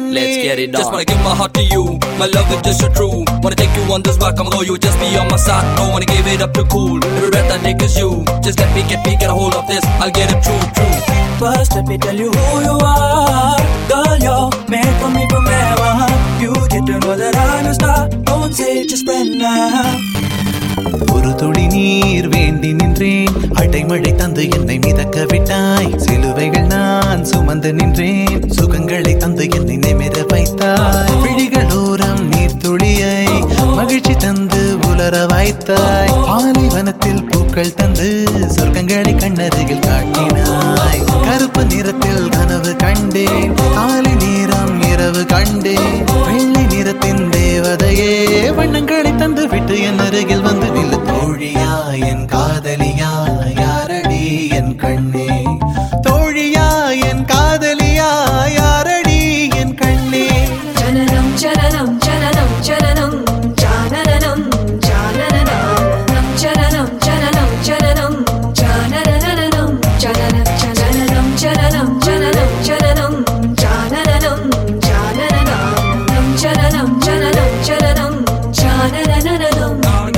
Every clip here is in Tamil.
கண்ணே Let's get it Just on. wanna give my heart to you. My love is just so true. Wanna take you on this rock, I'm loyal. Just be on my side. Don't wanna give it up too cool. Every breath I take is you. Just let me get me get a hold of this. I'll get it true, true. First, let me tell you who you are. Girl, you're made for me forever. You get to know that I'm a star. Don't say it, just spread now. ஒரு துளி நீர் வேண்டி நின்றேன் அடைமழை தந்து என்னை மிதக்க விட்டாய் சிலுவைகள் நான் சுமந்து நின்றேன் சுகங்களை தந்து என்னை நிமிர வைத்தாய் விழிகளோரம் நீர் துளியை மகிழ்ச்சி தந்து உலர வைத்தாய் பாலைவனத்தில் பூக்கள் தந்து சொர்க்கங்களை கண்ணருகில் காட்டினாய் கருப்பு நிறத்தில் கனவு கண்டேன் காலை நேரம் இரவு கண்டேன் வெள்ளை நிறத்தின் தேவதையே வண்ணங்களை தந்து விட்டு என் அருகில் வந்து நில்லு தோழியா என் காதலியா யாரடி என் கண்ணே தோழியா என் காதலியா யாரடி என் கண்ணே ചലനം ചലനം ചലനം ചലനം ചാനനം ചാനനം ചലനം ചലനം ചലനം ചാനനം ചലനം ചലനം ചലനം ചലനം ചലനം ചാനനം ചാനനം ചലനം ചലനം ചലനം ചാനനം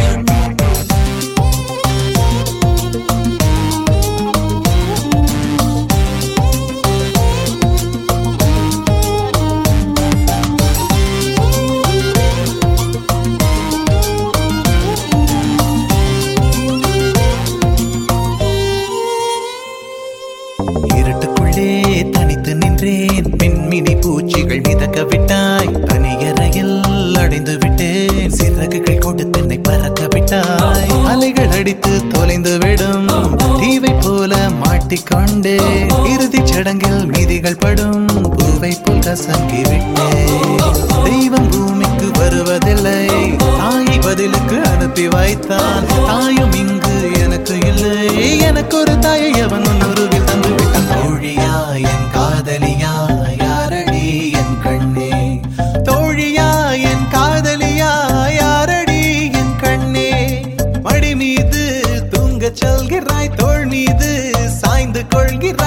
இருட்டுக்குள்ளே தனித்து நின்றேன் பெண்மினி பூச்சிகள் மிதக்க விட்டாய் தனியறையில் அடைந்து விட்டேன் சிறகுகள் கொண்டு தென்னை பறக்க விட்டாய் அலைகள் அடித்து தொலைந்து விடும் தீவை போல மாட்டிக்கொண்டே இறுதி சடங்கில் மீதிகள் படும் பூவை போல் கசங்கி விட்டேன் தெய்வம் பூமிக்கு வருவதில்லை தாயை பதிலுக்கு அனுப்பி வைத்தான் தாயும் இங்கு எனக்கு இல்லை எனக்கு ஒரு தாயை அவன் உருவில் தந்து விட்டான் தோழியா என் காதலியா யாரடி என் கண்ணே தோழியா என் காதலியா யாரடி என் கண்ணே மடி மீது தூங்கச் சொல்கிறாய் தோள் மீது சாய்ந்து கொள்கிறாய்